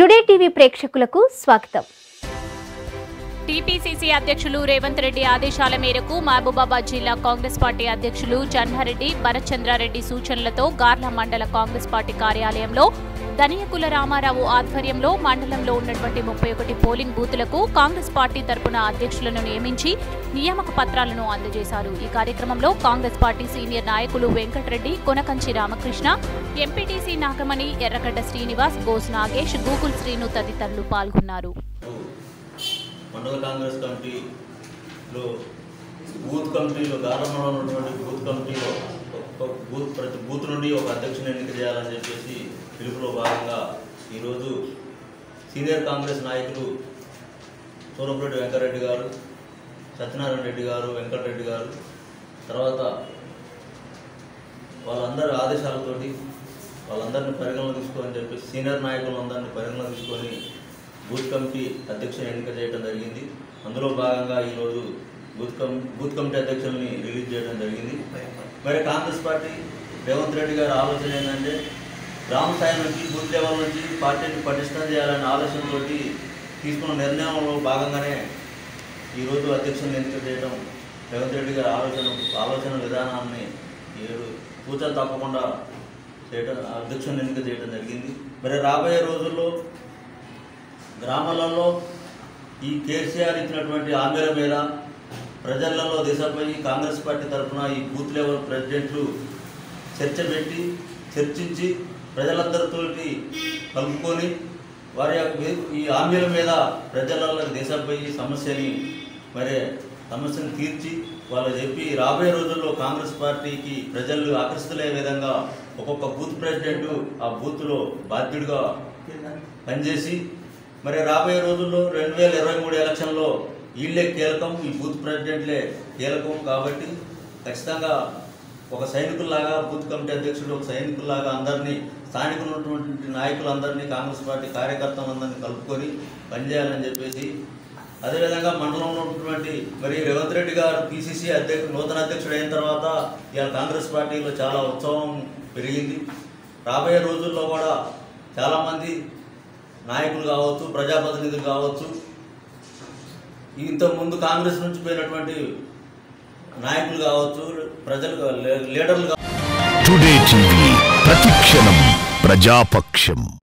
today TV ప్రేక్షకులకు స్వాగతం TPCC అధ్యక్షులు రేవంత్ రెడ్డి ఆదేశాల మేరకు మహబూబాబాద్ జిల్లా కాంగ్రెస్ పార్టీ అధ్యక్షులు జన్హారెడ్డి భరత్చంద్రారెడ్డి సూచనలతో గార్ల మండల కాంగ్రెస్ పార్టీ కార్యాలయంలో ధనియకుల రామారావు ఆధ్వర్యంలో మండలంలో ఉన్నటువంటి ముప్పై ఒకటి పోలింగ్ బూతులకు కాంగ్రెస్ పార్టీ తరపున అధ్యక్షులను నియమించి నియామక పత్రాలను అందజేశారు ఈ కార్యక్రమంలో కాంగ్రెస్ పార్టీ సీనియర్ నాయకులు వెంకటరెడ్డి కొనకంచి రామకృష్ణ ఎంపీటీసీ నాగమణి ఎర్రగడ్డ శ్రీనివాస్ గోస్ నాగేష్ గూగుల్ శ్రీను తదితరులు పాల్గొన్నారు మండల కాంగ్రెస్ కమిటీలో బూత్ కమిటీలో గారంలో ఉన్నటువంటి బూత్ కమిటీలో ఒక బూత్ ప్రతి బూత్ నుండి ఒక అధ్యక్షుని ఎన్నిక చేయాలని చెప్పేసి పిలుపులో భాగంగా ఈరోజు సీనియర్ కాంగ్రెస్ నాయకులు సూరంరెడ్డి వెంకటరెడ్డి గారు సత్యనారాయణ రెడ్డి గారు వెంకటరెడ్డి గారు తర్వాత వాళ్ళందరి ఆదేశాలతోటి వాళ్ళందరినీ పరిగణన తీసుకొని చెప్పి సీనియర్ నాయకులందరినీ పరిగణన తీసుకొని బూత్ కమిటీ అధ్యక్షుని ఎన్నిక చేయడం జరిగింది అందులో భాగంగా ఈరోజు బూత్ కమ్ బూత్ కమిటీ అధ్యక్షుల్ని రిలీజ్ చేయడం జరిగింది మరి కాంగ్రెస్ పార్టీ రేవంత్ రెడ్డి గారి ఆలోచన ఏంటంటే గ్రామ స్థాయి నుంచి బూత్ లెవెల్ నుంచి పార్టీని పటిష్టం చేయాలనే ఆలోచనతో తీసుకున్న నిర్ణయంలో భాగంగానే ఈరోజు అధ్యక్షుని ఎన్నిక చేయడం రేవంత్ రెడ్డి గారి ఆలోచన ఆలోచన విధానాన్ని ఏడు కూర్చొని తప్పకుండా చేయడం అధ్యక్షుని ఎన్నిక చేయడం జరిగింది మరి రాబోయే రోజుల్లో గ్రామాలలో ఈ కేసీఆర్ ఇచ్చినటువంటి హామీల మీద ప్రజలలో దిశపై కాంగ్రెస్ పార్టీ తరఫున ఈ బూత్ లెవెల్ ప్రెసిడెంట్లు చర్చ పెట్టి చర్చించి ప్రజలందరితోటి కలుపుకొని వారి యొక్క వే- ఈ హామీల మీద ప్రజలలో దిశపై సమస్యని మరి సమస్యను తీర్చి వాళ్ళు చెప్పి రాబోయే రోజుల్లో కాంగ్రెస్ పార్టీకి ప్రజలు ఆకర్షితులయ్యే విధంగా ఒక్కొక్క బూత్ ప్రెసిడెంట్ ఆ బూత్లో బాధ్యుడిగా పనిచేసి మరి రాబోయే రోజుల్లో రెండు వేల ఇరవై మూడు ఎలక్షన్లో వీళ్ళే కీలకం ఈ బూత్ ప్రెసిడెంట్లే కీలకం కాబట్టి ఖచ్చితంగా ఒక సైనికుల్లాగా బూత్ కమిటీ అధ్యక్షుడు ఒక సైనికుల్లాగా అందరినీ స్థానికులు ఉన్నటువంటి నాయకులందరినీ కాంగ్రెస్ పార్టీ కార్యకర్తలందరినీ కలుపుకొని పనిచేయాలని చెప్పేసి అదేవిధంగా మండలంలో ఉన్నటువంటి మరి రేవంత్ రెడ్డి గారు పిసిసి అధ్యక్షుడు నూతన అధ్యక్షుడు అయిన తర్వాత ఇవాళ కాంగ్రెస్ పార్టీలో చాలా ఉత్సవం పెరిగింది రాబోయే రోజుల్లో కూడా చాలామంది నాయకులు కావచ్చు ప్రజాప్రతినిధులు కావచ్చు ఇంతకుముందు కాంగ్రెస్ నుంచి పోయినటువంటి నాయకులు కావచ్చు ప్రజలు లీడర్లు కావచ్చు టుడే టీవీ ప్రతిక్షణం ప్రజాపక్షం